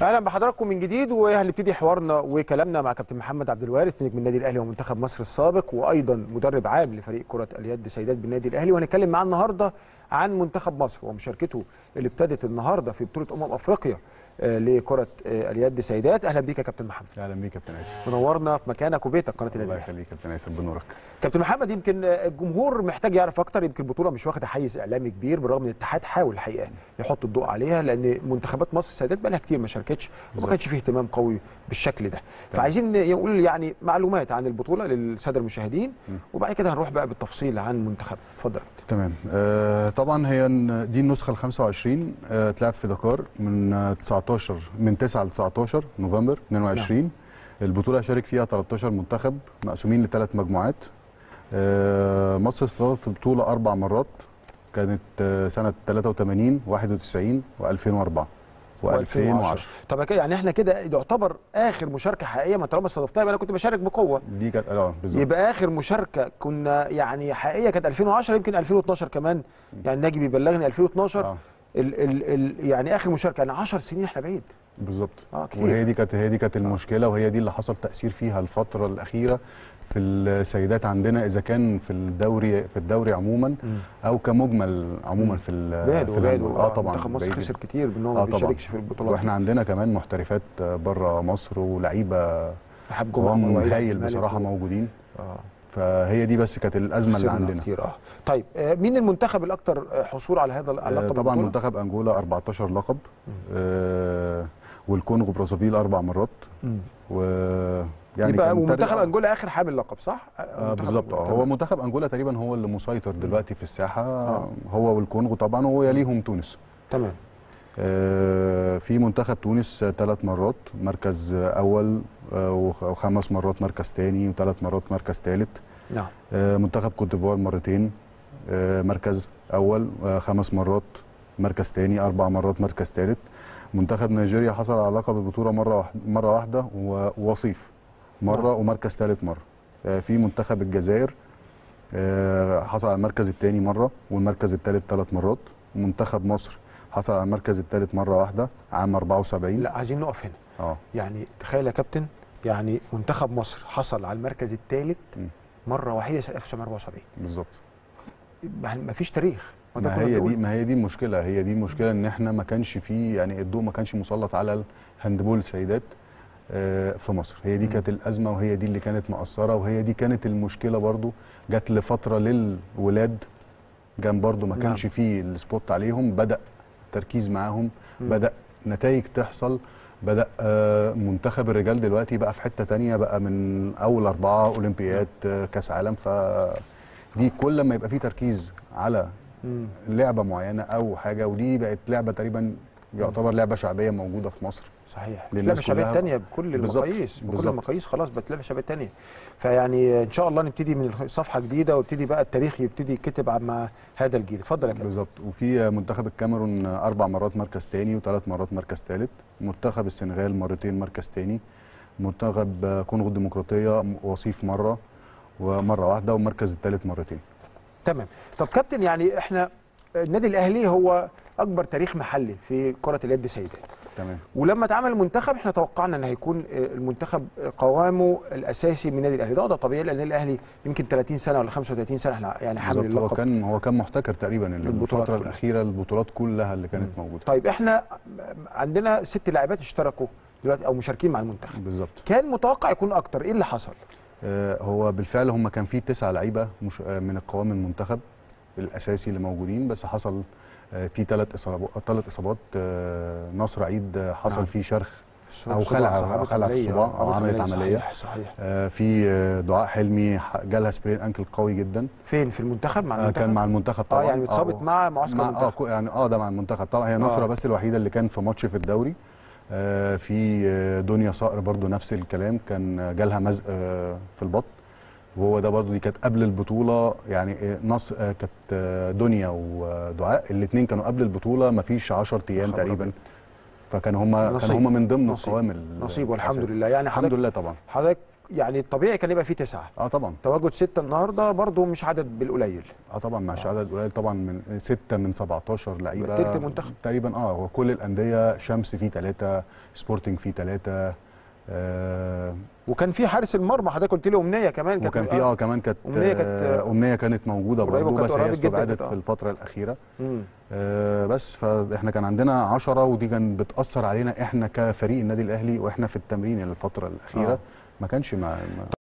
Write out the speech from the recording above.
اهلا بحضراتكم من جديد وهنبتدي حوارنا وكلامنا مع كابتن محمد عبد الوارث نجم النادي الاهلي ومنتخب مصر السابق وايضا مدرب عام لفريق كره اليد سيدات بالنادي الاهلي وهنتكلم معاه النهارده عن منتخب مصر ومشاركته اللي ابتدت النهارده في بطوله امم افريقيا آه، لكره آه، اليد سيدات اهلا بيك يا كابتن محمد اهلا بيك يا كابتن اسف منورنا في مكانك وبيتك قناه النادي الله الاهلي يخليك يا كابتن اسف بنورك كابتن محمد يمكن الجمهور محتاج يعرف اكتر يمكن البطوله مش واخده حيز اعلامي كبير بالرغم ان الاتحاد حاول الحقيقه يحط الضوء عليها لان منتخبات مصر السيدات بقى لها كتير ما شاركتش وما كانش فيه اهتمام قوي بالشكل ده فعايزين نقول يعني معلومات عن البطوله للساده المشاهدين وبعد كده هنروح بقى بالتفصيل عن منتخب اتفضل تمام آه طبعا هي ن- دي النسخه ال 25 آه اتلعب في دكار من آه، 19 من 9 ل 19 نوفمبر 22 البطوله شارك فيها 13 منتخب مقسومين لثلاث مجموعات آه مصر استضافت البطوله اربع مرات كانت آه سنه 83 91 و2004 و2010 طب كده يعني احنا كده يعتبر اخر مشاركه حقيقيه ما طالما استضفتها يبقى انا كنت بشارك بقوه دي كانت اه بالظبط يبقى اخر مشاركه كنا يعني حقيقيه كانت 2010 يمكن 2012 كمان يعني ناجي بيبلغني 2012 اه ال ال ال يعني اخر مشاركه يعني 10 سنين احنا بعيد بالظبط اه كتير وهي دي كانت هي دي كانت المشكله وهي دي اللي حصل تاثير فيها الفتره الاخيره في السيدات عندنا اذا كان في الدوري في الدوري عموما مم. او كمجمل عموما في ال- بعدوا في بعدوا الهاندبول. اه طبعا منتخب مصر بعيد خسر جداً. كتير بان هو آه ما طبعاً. بيشاركش في البطولات واحنا عندنا كمان محترفات بره مصر ولعيبه حب جمعه قوام وعيد هايل الملك بصراحه و- موجودين اه فهي دي بس كانت الازمه اللي خسرنا عندنا كتير اه طيب آه مين المنتخب الاكثر آه، حصول على هذا آه، اللقب طبعا البطولة؟ منتخب انجولا 14 لقب آه والكونغو برازافيل اربع مرات مم. و يعني يبقى كان ومنتخب تقريباً- انجولا اخر حامل لقب صح؟ آه منتخب بالظبط أنجولا. اه هو تمام. منتخب انجولا تقريبا هو اللي مسيطر دلوقتي في الساحه هو والكونغو طبعا ويليهم تونس تمام آه في منتخب تونس ثلاث مرات مركز آه، اول آه، وخ- وخمس مرات مركز ثاني وثلاث مرات مركز ثالث نعم آه منتخب كوت ديفوار مرتين آه مركز اول آه خمس مرات مركز ثاني اربع مرات مركز ثالث منتخب نيجيريا حصل على لقب البطوله مره واحد مره واحده و- ووصيف مره نعم. ومركز ثالث مره آه في منتخب الجزائر آه، حصل على المركز الثاني مره والمركز الثالث ثلاث مرات منتخب مصر حصل على المركز الثالث مره واحده عام 74 لا عايزين نقف هنا اه يعني تخيل يا كابتن يعني منتخب مصر حصل على المركز الثالث مم. مره وحيده سنه 1974 بالظبط ما فيش تاريخ ده ما كنا هي دي بنقول. ما هي دي المشكله هي دي المشكله ان احنا ما كانش فيه يعني الضوء ما كانش مسلط على الهاندبول السيدات آه، في مصر هي دي مم. كانت الازمه وهي دي اللي كانت مأثره وهي دي كانت المشكله برضو جت لفتره للولاد كان برضو ما نعم. كانش فيه السبوت عليهم بدا التركيز معاهم مم. بدا نتائج تحصل بدا آه، منتخب الرجال دلوقتي بقى في حته تانية بقى من اول اربعه اولمبياد آه، كاس عالم ف دي كل ما يبقى فيه تركيز على مم. لعبه معينه او حاجه ودي بقت لعبه تقريبا يعتبر لعبه شعبيه موجوده في مصر صحيح للناس لعبه شباب كلها. تانية بكل بالظبط، المقاييس بكل بالظبط. المقاييس خلاص بقت لعبه شباب تانية فيعني ان شاء الله نبتدي من صفحه جديده ويبتدي بقى التاريخ يبتدي يتكتب مع هذا الجيل اتفضل يا كابتن بالظبط وفي منتخب الكاميرون اربع مرات مركز تاني وثلاث مرات مركز ثالث منتخب السنغال مرتين مركز تاني منتخب كونغو الديمقراطيه وصيف مره ومره واحده والمركز الثالث مرتين تمام طب كابتن يعني احنا النادي الاهلي هو اكبر تاريخ محلي في كره اليد سيدات تمام ولما اتعمل المنتخب احنا توقعنا ان هيكون آه، المنتخب قوامه الاساسي من النادي الاهلي ده وضع طبيعي لان الاهلي يمكن 30 سنه ولا 35 سنه احنا يعني حامل بالظبط هو اللقب كان هو كان محتكر تقريبا البطولات الفتره كلها. الاخيره البطولات كلها اللي كانت موجوده طيب احنا عندنا ست لاعبات اشتركوا دلوقتي او مشاركين مع المنتخب بالظبط كان متوقع يكون اكتر ايه اللي حصل آه، هو بالفعل هم كان في تسعة لعيبه مش آه، من القوام المنتخب الاساسي اللي موجودين بس حصل آه، في ثلاث اصابات ثلاث اصابات آه، نصر عيد آه، حصل نعم. فيه شرخ الصباع- أو خلع- صح، عملت خلع في عملية، الصباع، آه، أو عملت عملية. صحيح صحيح آه، في آه، دعاء حلمي ح- جالها سبرين انكل قوي جدا فين في المنتخب مع آه، المنتخب كان مع المنتخب اه طبعا يعني اتصابت مع معسكر مع اه المنتخب كو- يعني اه ده مع المنتخب طبعا هي نصره آه. بس الوحيده اللي كان في ماتش في الدوري آه في آه، دنيا صقر برضو نفس الكلام كان آه، جالها مزق آه في البطن وهو ده برضو دي كانت قبل البطوله يعني آه، نص آه كانت آه، دنيا ودعاء الاثنين كانوا قبل البطوله ما فيش 10 ايام خبر تقريبا أبيض. فكان هم نصيب. كانوا هم من ضمن نصيب. القوام ال- نصيب والحمد الأساسي. لله يعني الحمد حضرتك لله طبعا حضرتك يعني الطبيعي كان يبقى فيه تسعه اه طبعا تواجد سته النهارده برضو مش عدد بالقليل اه طبعا مش عدد قليل طبعا من ستة من 17 لعيبه تلت المنتخب. تقريبا اه هو كل الانديه شمس فيه ثلاثه سبورتنج فيه ثلاثه آه وكان في حارس المرمى حضرتك قلت لي امنيه كمان كانت وكان في اه كمان كانت أمنية كانت، آه، امنيه كانت موجوده قريبة برضه وكانت بس هي قريبة جدا استبعدت كانت، آه. في الفتره الاخيره مم. آه بس فاحنا كان عندنا 10 ودي كان بتاثر علينا احنا كفريق النادي الاهلي واحنا في التمرين الفتره الاخيره آه. ما كانش مع ما